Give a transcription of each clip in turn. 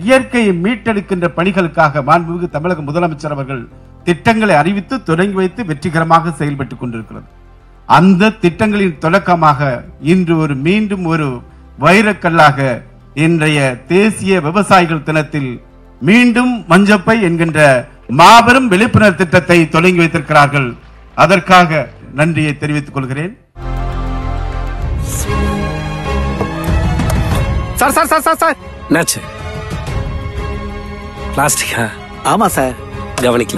இயற்கையை மீட்டெடுக்கின்ற பணிகளுக்காக மாண்புமிகு தமிழக முதலமைச்சர் அவர்கள் திட்டங்களை அறிவித்து தொடங்கி வைத்து வெற்றிகரமாக செயல்பட்டுக் கொண்டிருக்கிறது அந்த திட்டங்களின் தொடக்கமாக இன்று ஒரு மீண்டும் ஒரு வைரக்கல்லாக இன்றைய தேசிய விவசாயிகள் தினத்தில் மீண்டும் மஞ்சப்பை என்கின்ற மாபெரும் விழிப்புணர்வு திட்டத்தை தொடங்கி வைத்திருக்கிறார்கள் அதற்காக நன்றியை தெரிவித்துக் கொள்கிறேன் sir sir sir sir sir என்னாச்சு பிளாஸ்டிக்கா ஆமா சார் கவனிக்கல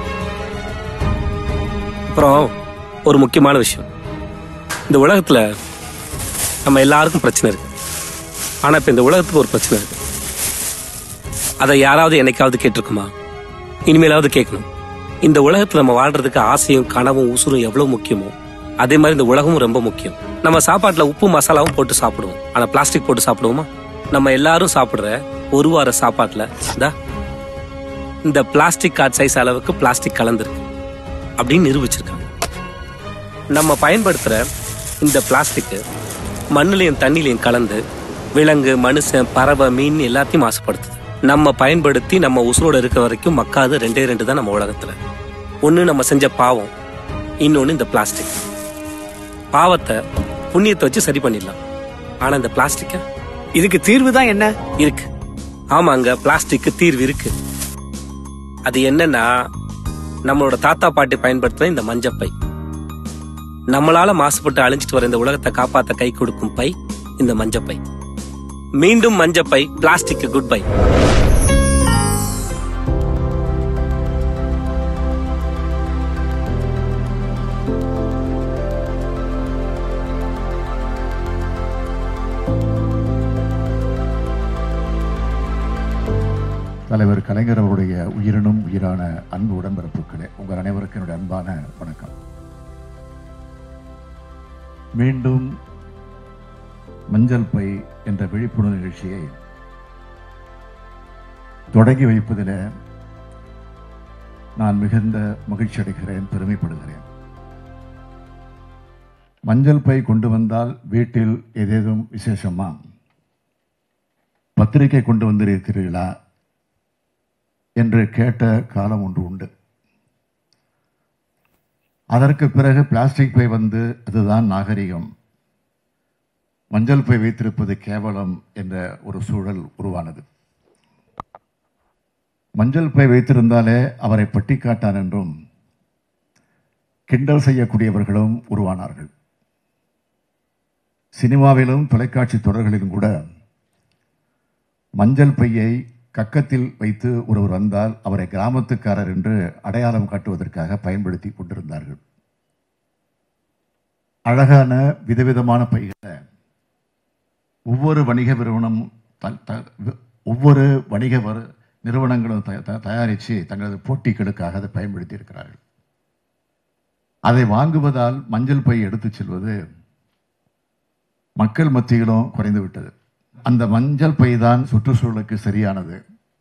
அப்புறம் ஒரு முக்கியமான விஷயம் இந்த உலகத்துல நம்ம எல்லாருக்கும் பிரச்சனை இருக்கு ஆனா இப்ப இந்த உலகத்துக்கு ஒரு பிரச்சனை இருக்கு அதை யாராவது என்னைக்காவது கேட்டிருக்குமா இனிமேலாவது கேட்கணும் இந்த உலகத்துல நம்ம வாழ்றதுக்கு ஆசையும் கனவும் உசுரும் எவ்வளவு முக்கியமோ அதே மாதிரி இந்த உலகமும் ரொம்ப முக்கியம் நம்ம சாப்பாட்டுல உப்பு மசாலாவும் போட்டு சாப்பிடுவோம் ஆனா பிளாஸ்டிக் போட்டு சாப்பிடுவோமா நம்ம எல்லாரும் சாப்பிடுற ஒரு வார சாப்பாட்டுல இந்தா இந்த பிளாஸ்டிக் கார்ட் சைஸ் அளவுக்கு பிளாஸ்டிக் கலந்துருக்கு அப்படின்னு நிரூபிச்சிருக்காங்க நம்ம பயன்படுத்துற இந்த பிளாஸ்டிக் மண்ணுலையும் தண்ணிலையும் கலந்து விலங்கு மனுஷன் பறவை மீன் எல்லாத்தையும் மாசுபடுத்துது நம்ம பயன்படுத்தி நம்ம உசுரோட இருக்க வரைக்கும் மக்காது ரெண்டே ரெண்டு தான் நம்ம உலகத்துல ஒண்ணு நம்ம செஞ்ச பாவம் இன்னொன்னு இந்த பிளாஸ்டிக் பாவத்தை புண்ணியத்தை வச்சு சரி பண்ணிடலாம் ஆனா இந்த பிளாஸ்டிக்க இதுக்கு தீர்வு தான் என்ன இருக்கு ஆமாங்க பிளாஸ்டிக்கு தீர்வு இருக்கு அது என்னன்னா நம்மளோட தாத்தா பாட்டி பயன்படுத்துற இந்த மஞ்சப்பை நம்மளால மாசுபட்டு அழிஞ்சிட்டு வர இந்த உலகத்தை காப்பாத்த கை கொடுக்கும் பை இந்த மஞ்சப்பை மீண்டும் மஞ்சப்பை பிளாஸ்டிக் குட் பை தலைவர் கலைஞர் அவருடைய உயிரினும் உயிரான அன்பு உடன்பிறப்புகளே உங்கள் அனைவருக்கும் என்னுடைய அன்பான வணக்கம் மீண்டும் மஞ்சள் பை என்ற விழிப்புணர்வு நிகழ்ச்சியை தொடங்கி வைப்பதில் நான் மிகுந்த மகிழ்ச்சி அடைகிறேன் பெருமைப்படுகிறேன் மஞ்சள் பை கொண்டு வந்தால் வீட்டில் ஏதேதும் விசேஷமா பத்திரிகை கொண்டு வந்திருக்கிறீர்களா என்று கேட்ட காலம் ஒன்று உண்டு அதற்கு பிறகு பிளாஸ்டிக் பை வந்து அதுதான் நாகரிகம் மஞ்சள் பை வைத்திருப்பது கேவலம் என்ற ஒரு சூழல் உருவானது மஞ்சள் பை வைத்திருந்தாலே அவரை பட்டி காட்டான் என்றும் கிண்டல் செய்யக்கூடியவர்களும் உருவானார்கள் சினிமாவிலும் தொலைக்காட்சி தொடர்களிலும் கூட மஞ்சள் பையை கக்கத்தில் வைத்து ஒருவர் வந்தால் அவரை கிராமத்துக்காரர் என்று அடையாளம் காட்டுவதற்காக பயன்படுத்தி கொண்டிருந்தார்கள் அழகான விதவிதமான பைகளை ஒவ்வொரு வணிக நிறுவனம் த- த- ஒவ்வொரு வணிக வரு- நிறுவனங்களும் த- த- தயாரித்து தங்களது போட்டிகளுக்காக அதை பயன்படுத்தி இருக்கிறார்கள் அதை வாங்குவதால் மஞ்சள் பை எடுத்துச் செல்வது மக்கள் மத்தியிலும் குறைந்து விட்டது அந்த மஞ்சள் பை தான் சுற்றுச்சூழலுக்கு சரியானது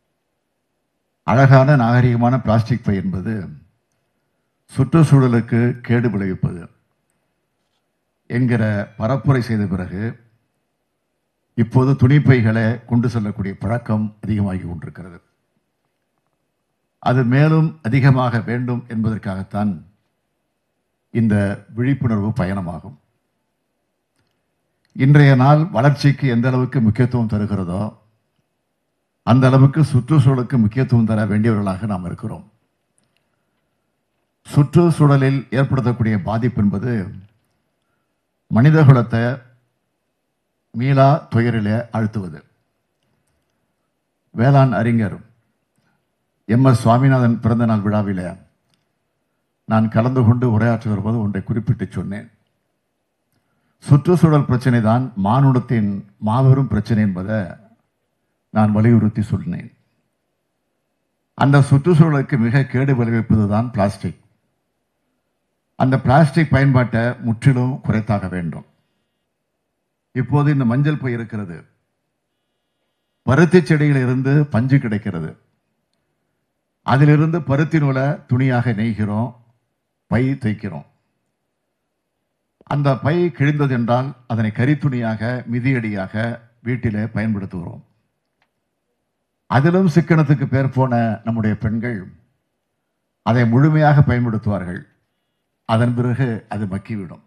அழகான நாகரிகமான பிளாஸ்டிக் பை என்பது சுற்றுச்சூழலுக்கு கேடு விளைவிப்பது என்கிற பரப்புரை செய்த பிறகு இப்போது துணிப்பைகளை கொண்டு செல்லக்கூடிய பழக்கம் அதிகமாகி கொண்டிருக்கிறது அது மேலும் அதிகமாக வேண்டும் என்பதற்காகத்தான் இந்த விழிப்புணர்வு பயணமாகும் இன்றைய நாள் வளர்ச்சிக்கு எந்த அளவுக்கு முக்கியத்துவம் தருகிறதோ அந்த அளவுக்கு சுற்றுச்சூழலுக்கு முக்கியத்துவம் தர வேண்டியவர்களாக நாம் இருக்கிறோம் சுற்றுச்சூழலில் ஏற்படுத்தக்கூடிய பாதிப்பு என்பது மனிதகுலத்தை மீளா துயரிலே அழுத்துவது வேளாண் அறிஞர் எம் எஸ் சுவாமிநாதன் பிறந்தநாள் விழாவிலே நான் கலந்து கொண்டு உரையாற்றி வரும்போது ஒன்றை குறிப்பிட்டு சொன்னேன் சுற்றுச்சூழல் பிரச்சனை தான் மானுடத்தின் மாபெரும் பிரச்சனை என்பதை நான் வலியுறுத்தி சொன்னேன் அந்த சுற்றுச்சூழலுக்கு மிக கேடு விளைவிப்பது தான் பிளாஸ்டிக் அந்த பிளாஸ்டிக் பயன்பாட்டை முற்றிலும் குறைத்தாக வேண்டும் இப்போது இந்த மஞ்சள் பை இருக்கிறது பருத்தி செடியிலிருந்து பஞ்சு கிடைக்கிறது அதிலிருந்து பருத்தி நூலை துணியாக நெய்கிறோம் பை தைக்கிறோம் அந்த பை கிழிந்தது என்றால் அதனை கரித்துணியாக மிதியடியாக வீட்டிலே பயன்படுத்துகிறோம் அதிலும் சிக்கனத்துக்கு பேர் போன நம்முடைய பெண்கள் அதை முழுமையாக பயன்படுத்துவார்கள் அதன் பிறகு அது மக்கிவிடும்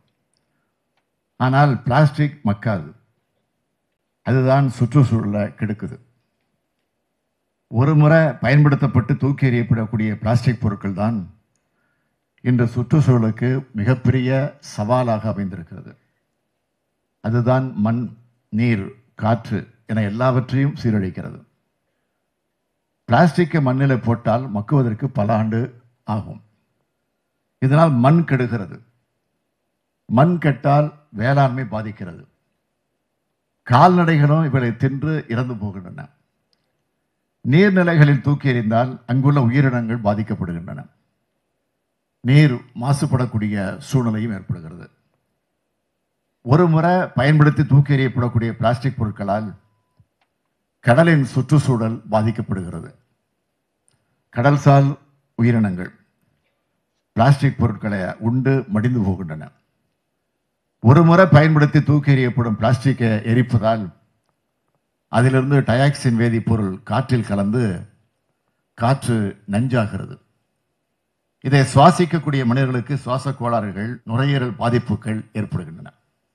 ஆனால் பிளாஸ்டிக் மக்காது அதுதான் சுற்றுச்சூழலை கெடுக்குது ஒரு முறை பயன்படுத்தப்பட்டு தூக்கி எறியப்படக்கூடிய பிளாஸ்டிக் பொருட்கள் தான் இன்று சுற்றுச்சூழலுக்கு மிகப்பெரிய சவாலாக அமைந்திருக்கிறது அதுதான் மண் நீர் காற்று என எல்லாவற்றையும் சீரழிக்கிறது பிளாஸ்டிக்கை மண்ணில் போட்டால் மக்குவதற்கு பல ஆண்டு ஆகும் இதனால் மண் கெடுகிறது மண் கெட்டால் வேளாண்மை பாதிக்கிறது கால்நடைகளும் இவளை தின்று இறந்து போகின்றன நீர்நிலைகளில் தூக்கி எறிந்தால் அங்குள்ள உயிரினங்கள் பாதிக்கப்படுகின்றன நீர் மாசுபடக்கூடிய சூழ்நிலையும் ஏற்படுகிறது ஒரு முறை பயன்படுத்தி தூக்கி எறியப்படக்கூடிய பிளாஸ்டிக் பொருட்களால் கடலின் சுற்றுச்சூழல் பாதிக்கப்படுகிறது கடல்சால் உயிரினங்கள் பிளாஸ்டிக் பொருட்களை உண்டு மடிந்து போகின்றன ஒரு முறை பயன்படுத்தி தூக்கி எறியப்படும் பிளாஸ்டிக்கை எரிப்பதால் அதிலிருந்து டயாக்சின் வேதிப்பொருள் காற்றில் கலந்து காற்று நஞ்சாகிறது இதை சுவாசிக்கக்கூடிய மனிதர்களுக்கு சுவாச கோளாறுகள் நுரையீரல் பாதிப்புகள் ஏற்படுகின்றன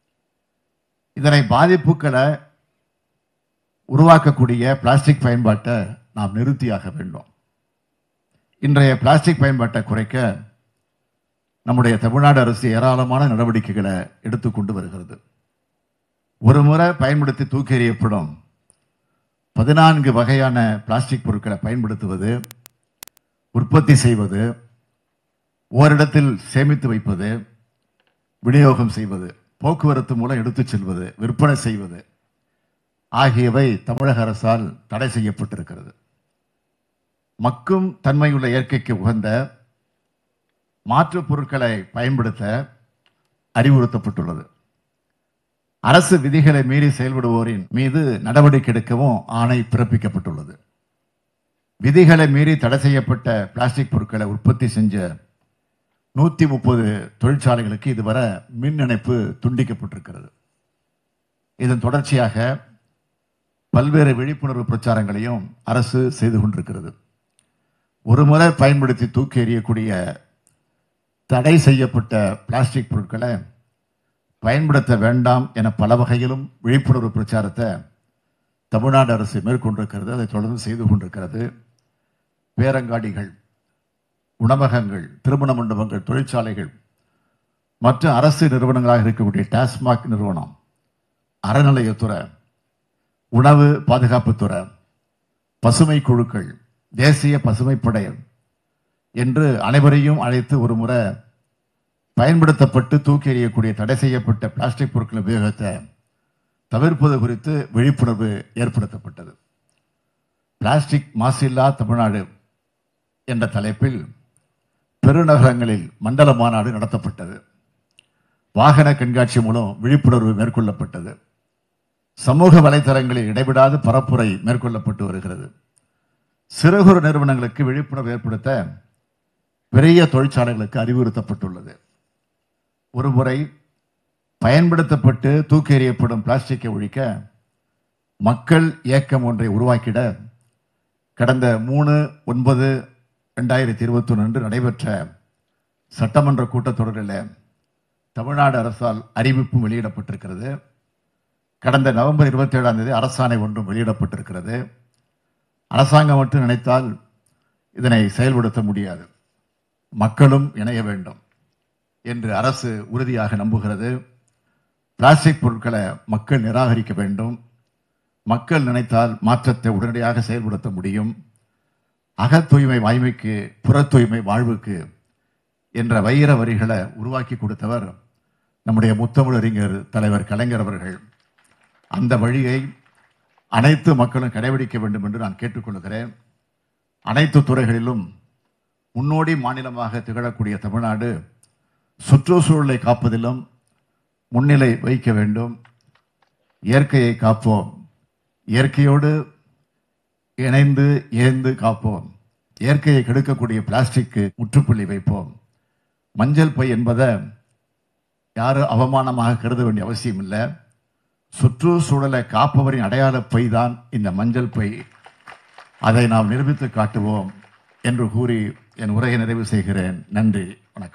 இதனை பாதிப்புகளை உருவாக்கக்கூடிய பிளாஸ்டிக் பயன்பாட்டை நாம் நிறுத்தியாக வேண்டும் இன்றைய பிளாஸ்டிக் பயன்பாட்டை குறைக்க நம்முடைய தமிழ்நாடு அரசு ஏராளமான நடவடிக்கைகளை எடுத்துக்கொண்டு வருகிறது ஒரு முறை பயன்படுத்தி தூக்கி எறியப்படும் பதினான்கு வகையான பிளாஸ்டிக் பொருட்களை பயன்படுத்துவது உற்பத்தி செய்வது ஓரிடத்தில் சேமித்து வைப்பது விநியோகம் செய்வது போக்குவரத்து மூலம் எடுத்துச் செல்வது விற்பனை செய்வது ஆகியவை தமிழக அரசால் தடை செய்யப்பட்டிருக்கிறது மக்கும் தன்மையுள்ள இயற்கைக்கு உகந்த மாற்றுப் பொருட்களை பயன்படுத்த அறிவுறுத்தப்பட்டுள்ளது அரசு விதிகளை மீறி செயல்படுவோரின் மீது நடவடிக்கை எடுக்கவும் ஆணை பிறப்பிக்கப்பட்டுள்ளது விதிகளை மீறி தடை செய்யப்பட்ட பிளாஸ்டிக் பொருட்களை உற்பத்தி செஞ்ச நூத்தி முப்பது தொழிற்சாலைகளுக்கு இதுவரை மின் இணைப்பு துண்டிக்கப்பட்டிருக்கிறது இதன் தொடர்ச்சியாக பல்வேறு விழிப்புணர்வு பிரச்சாரங்களையும் அரசு செய்து கொண்டிருக்கிறது ஒரு முறை பயன்படுத்தி தூக்கி எறியக்கூடிய தடை செய்யப்பட்ட பிளாஸ்டிக் பொருட்களை பயன்படுத்த வேண்டாம் என பல வகையிலும் விழிப்புணர்வு பிரச்சாரத்தை தமிழ்நாடு அரசு மேற்கொண்டிருக்கிறது அதை தொடர்ந்து செய்து கொண்டிருக்கிறது பேரங்காடிகள் உணவகங்கள் திருமண மண்டபங்கள் தொழிற்சாலைகள் மற்ற அரசு நிறுவனங்களாக இருக்கக்கூடிய டாஸ்மாக் நிறுவனம் அறநிலையத்துறை உணவு பாதுகாப்புத்துறை பசுமை குழுக்கள் தேசிய பசுமைப்படை என்று அனைவரையும் அழைத்து ஒரு முறை பயன்படுத்தப்பட்டு தூக்கி எறியக்கூடிய தடை செய்யப்பட்ட பிளாஸ்டிக் பொருட்கள் உபயோகத்தை தவிர்ப்பது குறித்து விழிப்புணர்வு ஏற்படுத்தப்பட்டது பிளாஸ்டிக் மாசில்லா தமிழ்நாடு என்ற தலைப்பில் பெருநகரங்களில் மண்டல மாநாடு நடத்தப்பட்டது வாகன கண்காட்சி மூலம் விழிப்புணர்வு மேற்கொள்ளப்பட்டது சமூக வலைதளங்களில் இடைவிடாது பரப்புரை மேற்கொள்ளப்பட்டு வருகிறது சிறு குறு நிறுவனங்களுக்கு விழிப்புணர்வு ஏற்படுத்த பெரிய தொழிற்சாலைகளுக்கு அறிவுறுத்தப்பட்டுள்ளது ஒருமுறை பயன்படுத்தப்பட்டு தூக்கி எறியப்படும் பிளாஸ்டிக்கை ஒழிக்க மக்கள் இயக்கம் ஒன்றை உருவாக்கிட கடந்த மூணு ஒன்பது ரெண்டாயிரத்தி இருபத்தி ஒன்று அன்று நடைபெற்ற சட்டமன்ற கூட்டத்தொடரில் தமிழ்நாடு அரசால் அறிவிப்பும் வெளியிடப்பட்டிருக்கிறது கடந்த நவம்பர் இருபத்தி ஏழாம் தேதி அரசாணை ஒன்றும் வெளியிடப்பட்டிருக்கிறது அரசாங்கம் மட்டும் நினைத்தால் இதனை செயல்படுத்த முடியாது மக்களும் இணைய வேண்டும் என்று அரசு உறுதியாக நம்புகிறது பிளாஸ்டிக் பொருட்களை மக்கள் நிராகரிக்க வேண்டும் மக்கள் நினைத்தால் மாற்றத்தை உடனடியாக செயல்படுத்த முடியும் அகத் தூய்மை வாய்மைக்கு புறத் தூய்மை வாழ்வுக்கு என்ற வைர வரிகளை உருவாக்கி கொடுத்தவர் நம்முடைய முத்தமிழறிஞர் தலைவர் கலைஞர் அவர்கள் அந்த வழியை அனைத்து மக்களும் கடைபிடிக்க வேண்டும் என்று நான் கேட்டுக்கொள்கிறேன் அனைத்து துறைகளிலும் முன்னோடி மாநிலமாக திகழக்கூடிய தமிழ்நாடு சுற்றுச்சூழலை காப்பதிலும் முன்னிலை வைக்க வேண்டும் இயற்கையை காப்போம் இயற்கையோடு இணைந்து ஏந்து காப்போம் இயற்கையை கெடுக்கக்கூடிய பிளாஸ்டிக்கு முற்றுப்புள்ளி வைப்போம் மஞ்சள் பை என்பதை யாரும் அவமானமாக கருத வேண்டிய அவசியம் இல்லை சுற்றுச்சூழலை காப்பவரின் அடையாள பை தான் இந்த மஞ்சள் பை அதை நாம் நிரூபித்து காட்டுவோம் என்று கூறி என் உரையை நிறைவு செய்கிறேன் நன்றி